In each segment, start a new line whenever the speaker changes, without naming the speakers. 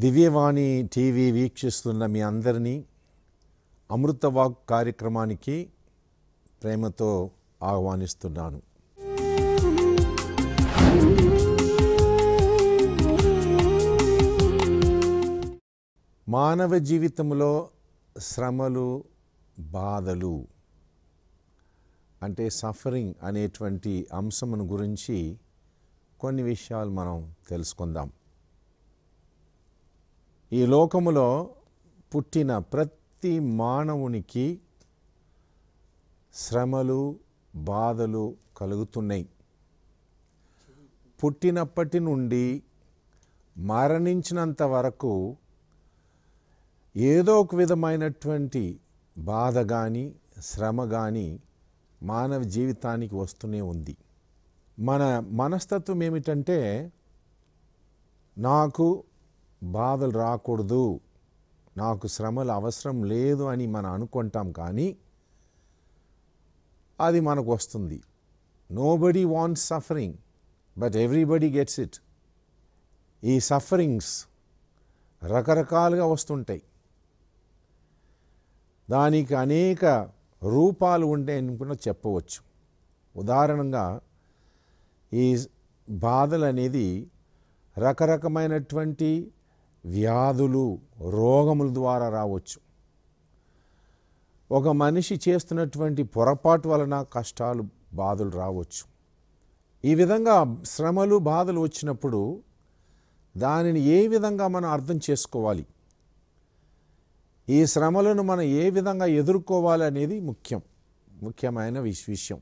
దివ్యవాణి TV వీక్షిస్తున్న మీ అందరినీ అమృతవాక్ కార్యక్రమానికి ప్రేమతో ఆహ్వానిస్తున్నాను మానవ జీవితంలో శ్రమలు బాధలు అంటే సఫరింగ్ అనేటువంటి అంశమును గురించి కొన్ని విషయాలు మనం తెలుసుకుందాం ఈ లోకములో పుట్టిన ప్రతి మానవునికి శ్రమలు బాధలు కలుగుతున్నాయి పుట్టినప్పటి నుండి మరణించినంత వరకు ఏదో ఒక విధమైనటువంటి బాధ కానీ శ్రమ కానీ మానవ జీవితానికి వస్తూనే ఉంది మన మనస్తత్వం ఏమిటంటే నాకు బాధలు రాకూడదు నాకు శ్రమలు అవసరం లేదు అని మనం అనుకుంటాం కానీ అది మనకు వస్తుంది nobody wants suffering but everybody gets it ఈ సఫరింగ్స్ రకరకాలుగా వస్తుంటాయి దానికి అనేక రూపాలు ఉంటాయని కూడా చెప్పవచ్చు ఉదాహరణగా ఈ బాధలు అనేది రకరకమైనటువంటి వ్యాధులు రోగముల ద్వారా రావచ్చు ఒక మనిషి చేస్తున్నటువంటి పొరపాటు వలన కష్టాలు బాధలు రావచ్చు ఈ విధంగా శ్రమలు బాధలు వచ్చినప్పుడు దానిని ఏ విధంగా మనం అర్థం చేసుకోవాలి ఈ శ్రమలను మనం ఏ విధంగా ఎదుర్కోవాలి అనేది ముఖ్యం ముఖ్యమైన విష- విషయం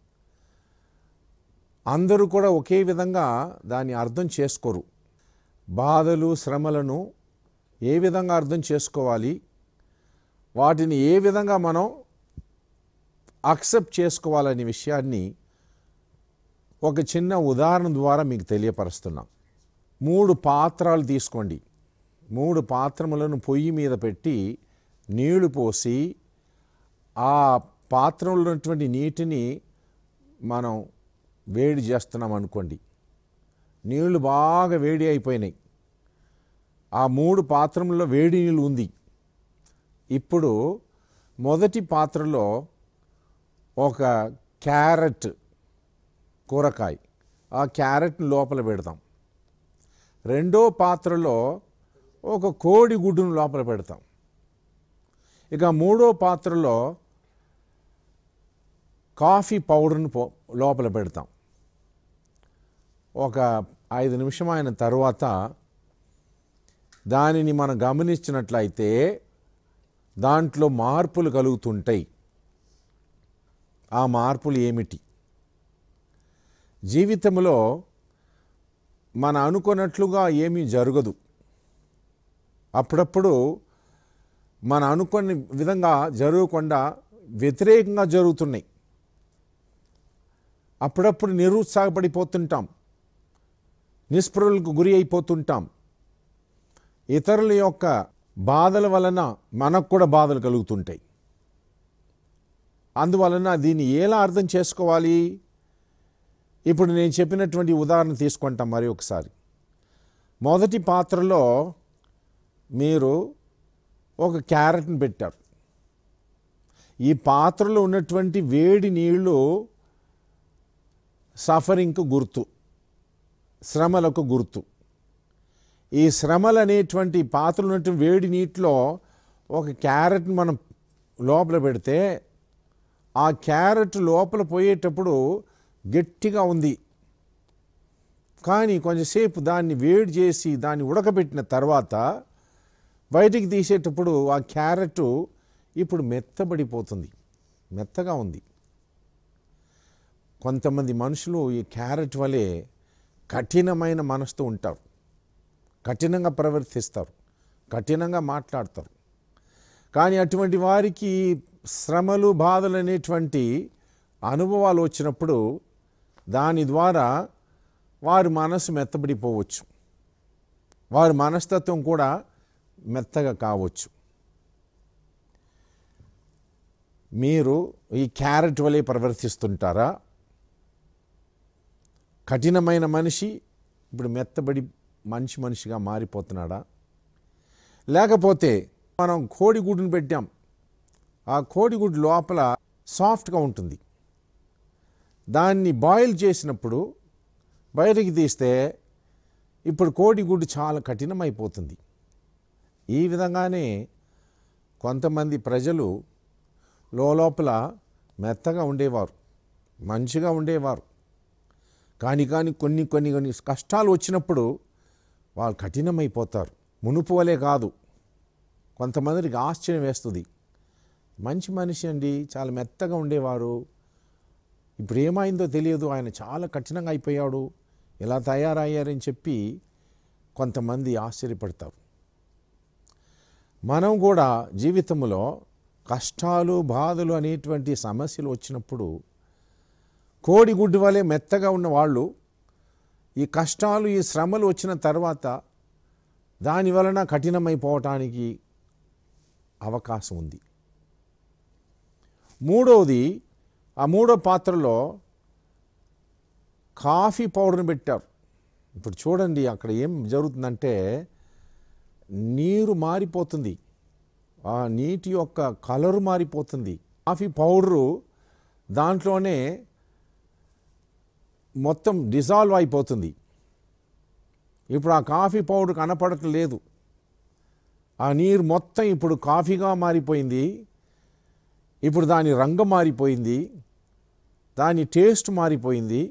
అందరూ కూడా ఒకే విధంగా దాన్ని అర్థం చేసుకోరు బాధలు శ్రమలను ఏ విధంగా అర్థం చేసుకోవాలి వాటిని ఏ విధంగా మనం అక్సెప్ట్ చేసుకోవాలనే విషయాన్ని ఒక చిన్న ఉదాహరణ ద్వారా మీకు తెలియపరుస్తున్నాం మూడు పాత్రలు తీసుకోండి మూడు పాత్రములను పొయ్యి మీద పెట్టి నీళ్లు పోసి ఆ పాత్రలో ఉన్నటువంటి నీటిని మనం వేడి చేస్తున్నాం అనుకోండి నీళ్లు బాగా వేడి అయిపోయినాయి ఆ మూడు పాత్రములలో వేడి నీళ్ళు ఉంది ఇప్పుడు మొదటి పాత్రలో ఒక క్యారెట్ కూరకాయ ఆ క్యారెట్ని లోపల పెడతాం రెండో పాత్రలో ఒక కోడి గుడ్డును లోపల పెడతాం ఇక మూడో పాత్రలో కాఫీ పౌడర్ని పో లోపల పెడతాం ఒక ఐదు నిమిషం అయిన తర్వాత దానిని మనం గమనించినట్లయితే దాంట్లో మార్పులు కలుగుతుంటాయి ఆ మార్పులు ఏమిటి జీవితంలో మన అనుకున్నట్లుగా ఏమీ జరగదు అప్పుడప్పుడు మన అనుకున్న విధంగా జరగకుండా వ్యతిరేకంగా జరుగుతున్నాయి అప్పుడప్పుడు నిరుత్సాహపడిపోతుంటాం నిస్పృహలకు గురి అయిపోతుంటాం ఇతరుల యొక్క బాధల వలన మనకు కూడా బాధలు కలుగుతుంటాయి అందువలన దీన్ని ఎలా అర్థం చేసుకోవాలి ఇప్పుడు నేను చెప్పినటువంటి ఉదాహరణ తీసుకుంటాం మరి ఒకసారి మొదటి పాత్రలో మీరు ఒక క్యారెట్ని పెట్టారు ఈ పాత్రలో ఉన్నటువంటి వేడి నీళ్లు సఫరింగ్కు గుర్తు శ్రమలకు గుర్తు ఈ శ్రమలు అనేటువంటి పాత్రలు ఉన్నటువంటి వేడి నీటిలో ఒక క్యారెట్ మనం లోపల పెడితే ఆ క్యారెట్ లోపల పోయేటప్పుడు గట్టిగా ఉంది కానీ కొంచెంసేపు దాన్ని వేడి చేసి దాన్ని ఉడకబెట్టిన తర్వాత బయటికి తీసేటప్పుడు ఆ క్యారెట్ ఇప్పుడు మెత్తబడిపోతుంది మెత్తగా ఉంది కొంతమంది మనుషులు ఈ క్యారెట్ వలె కఠినమైన మనసుతో ఉంటారు కఠినంగా ప్రవర్తిస్తారు కఠినంగా మాట్లాడతారు కానీ అటువంటి వారికి శ్రమలు బాధలు అనేటువంటి అనుభవాలు వచ్చినప్పుడు దాని ద్వారా వారి మనసు మెత్తబడిపోవచ్చు వారి మనస్తత్వం కూడా మెత్తగా కావచ్చు మీరు ఈ క్యారెట్ వలె ప్రవర్తిస్తుంటారా కఠినమైన మనిషి ఇప్పుడు మెత్తబడి మనిషి మనిషిగా మారిపోతున్నాడా లేకపోతే మనం కోడిగుడ్డును పెట్టాం ఆ కోడిగుడ్డు లోపల సాఫ్ట్గా ఉంటుంది దాన్ని బాయిల్ చేసినప్పుడు బయటికి తీస్తే ఇప్పుడు కోడిగుడ్డు చాలా కఠినమైపోతుంది ఈ విధంగానే కొంతమంది ప్రజలు లోపల మెత్తగా ఉండేవారు మంచిగా ఉండేవారు కానీ కానీ కొన్ని కొన్ని కొన్ని కష్టాలు వచ్చినప్పుడు వాళ్ళు కఠినమైపోతారు మునుపు వలే కాదు కొంతమందికి ఆశ్చర్యం వేస్తుంది మంచి మనిషి అండి చాలా మెత్తగా ఉండేవారు ఇప్పుడు ఏమైందో తెలియదు ఆయన చాలా కఠినంగా అయిపోయాడు ఇలా తయారయ్యారని చెప్పి కొంతమంది ఆశ్చర్యపడతారు మనం కూడా జీవితంలో కష్టాలు బాధలు అనేటువంటి సమస్యలు వచ్చినప్పుడు కోడిగుడ్డు వలె మెత్తగా ఉన్న వాళ్ళు ఈ కష్టాలు ఈ శ్రమలు వచ్చిన తర్వాత దాని వలన కఠినమైపోవటానికి అవకాశం ఉంది మూడవది ఆ మూడో పాత్రలో కాఫీ పౌడర్ని పెట్టారు ఇప్పుడు చూడండి అక్కడ ఏం జరుగుతుందంటే నీరు మారిపోతుంది ఆ నీటి యొక్క కలరు మారిపోతుంది కాఫీ పౌడరు దాంట్లోనే మొత్తం డిజాల్వ్ అయిపోతుంది ఇప్పుడు ఆ కాఫీ పౌడర్ కనపడటం లేదు ఆ నీరు మొత్తం ఇప్పుడు కాఫీగా మారిపోయింది ఇప్పుడు దాని రంగు మారిపోయింది దాని టేస్ట్ మారిపోయింది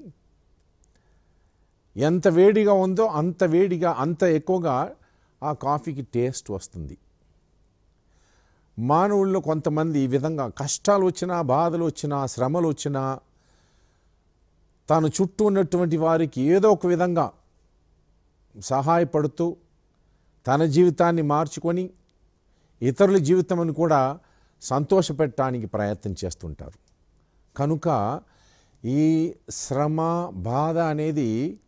ఎంత వేడిగా ఉందో అంత వేడిగా అంత ఎక్కువగా ఆ కాఫీకి టేస్ట్ వస్తుంది మానవుల్లో కొంతమంది ఈ విధంగా కష్టాలు వచ్చినా బాధలు వచ్చినా శ్రమలు వచ్చినా తాను చుట్టూ ఉన్నటువంటి వారికి ఏదో ఒక విధంగా సహాయపడుతూ తన జీవితాన్ని మార్చుకొని ఇతరుల జీవితమును కూడా సంతోషపెట్టడానికి ప్రయత్నం చేస్తుంటారు కనుక ఈ శ్రమ బాధ అనేది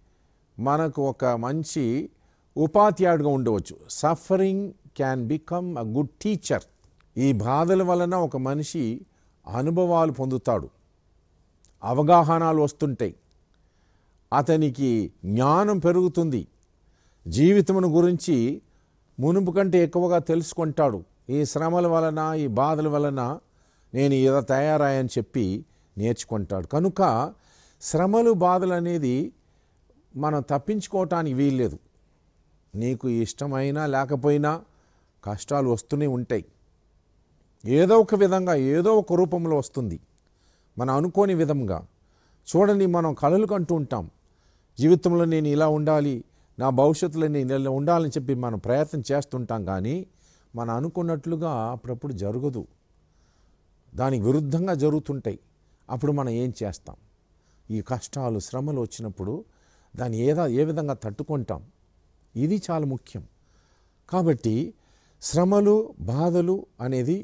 మనకు ఒక మంచి ఉపాధ్యాయుడిగా ఉండవచ్చు suffering can become a good teacher ఈ బాధల వలన ఒక మనిషి అనుభవాలు పొందుతాడు అవగాహనలు వస్తుంటాయి అతనికి జ్ఞానం పెరుగుతుంది జీవితమును గురించి మునుపు కంటే ఎక్కువగా తెలుసుకుంటాడు ఈ శ్రమల వలన ఈ బాధల వలన నేను ఇలా తయారాయని చెప్పి నేర్చుకుంటాడు కనుక శ్రమలు బాధలు అనేది మనం తప్పించుకోవటానికి వీల్లేదు నీకు ఇష్టమైనా లేకపోయినా కష్టాలు వస్తూనే ఉంటాయి ఏదో ఒక విధంగా ఏదో ఒక రూపంలో వస్తుంది మనం అనుకోని విధంగా చూడండి మనం కలలు కంటూ ఉంటాం జీవితంలో నేను ఇలా ఉండాలి నా భవిష్యత్తులో నేను ఇలా ఉండాలని చెప్పి మనం ప్రయత్నం చేస్తుంటాం కానీ మనం అనుకున్నట్లుగా అప్పుడప్పుడు జరగదు దానికి విరుద్ధంగా జరుగుతుంటాయి అప్పుడు మనం ఏం చేస్తాం ఈ కష్టాలు శ్రమలు వచ్చినప్పుడు దాన్ని ఏదా ఏ విధంగా తట్టుకుంటాం ఇది చాలా ముఖ్యం కాబట్టి శ్రమలు బాధలు అనేది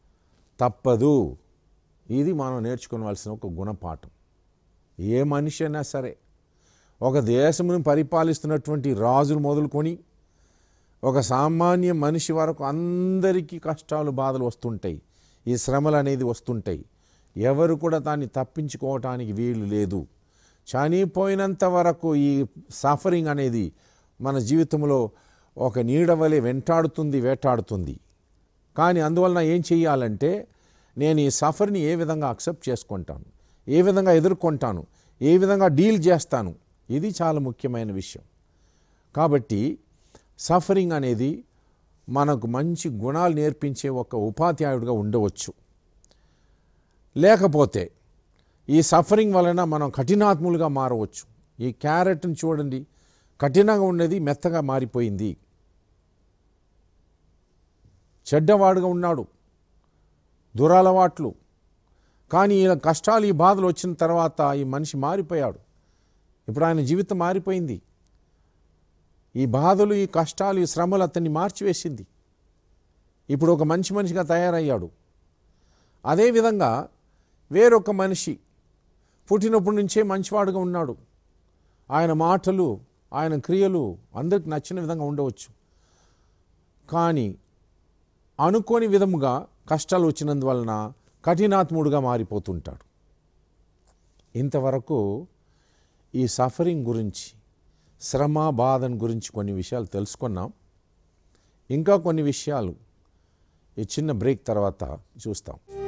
తప్పదు ఇది మనం నేర్చుకోవాల్సిన ఒక గుణపాఠం ఏ మనిషి అయినా సరే ఒక దేశమును పరిపాలిస్తున్నటువంటి రాజులు మొదలుకొని ఒక సామాన్య మనిషి వరకు అందరికీ కష్టాలు బాధలు వస్తుంటాయి ఈ శ్రమలు అనేది వస్తుంటాయి ఎవరు కూడా దాన్ని తప్పించుకోవటానికి వీలు లేదు చనిపోయినంత వరకు ఈ సఫరింగ్ అనేది మన జీవితంలో ఒక నీడ వలె వెంటాడుతుంది వేటాడుతుంది కానీ అందువలన ఏం చేయాలంటే నేను ఈ సఫర్ని ఏ విధంగా అక్సెప్ట్ చేసుకుంటాను ఏ విధంగా ఎదుర్కొంటాను ఏ విధంగా డీల్ చేస్తాను ఇది చాలా ముఖ్యమైన విషయం కాబట్టి సఫరింగ్ అనేది మనకు మంచి గుణాలు నేర్పించే ఒక ఉపాధ్యాయుడిగా ఉండవచ్చు లేకపోతే ఈ సఫరింగ్ వలన మనం కఠినాత్ములుగా మారవచ్చు ఈ క్యారెట్ని చూడండి కఠినంగా ఉన్నది మెత్తగా మారిపోయింది చెడ్డవాడుగా ఉన్నాడు దురలవాట్లు కానీ ఈ కష్టాలు ఈ బాధలు వచ్చిన తర్వాత ఈ మనిషి మారిపోయాడు ఇప్పుడు ఆయన జీవితం మారిపోయింది ఈ బాధలు ఈ కష్టాలు ఈ శ్రమలు అతన్ని మార్చివేసింది ఇప్పుడు ఒక మంచి మనిషిగా తయారయ్యాడు అదేవిధంగా వేరొక మనిషి పుట్టినప్పటి నుంచే మంచివాడుగా ఉన్నాడు ఆయన మాటలు ఆయన క్రియలు అందరికి నచ్చిన విధంగా ఉండవచ్చు కానీ అనుకోని విధముగా కష్టాలు వచ్చినందువలన కఠినాత్ముడుగా మారిపోతుంటాడు ఇంతవరకు ఈ సఫరింగ్ గురించి శ్రమ బాధను గురించి కొన్ని విషయాలు తెలుసుకున్నాం ఇంకా కొన్ని విషయాలు ఈ చిన్న బ్రేక్ తర్వాత చూస్తాం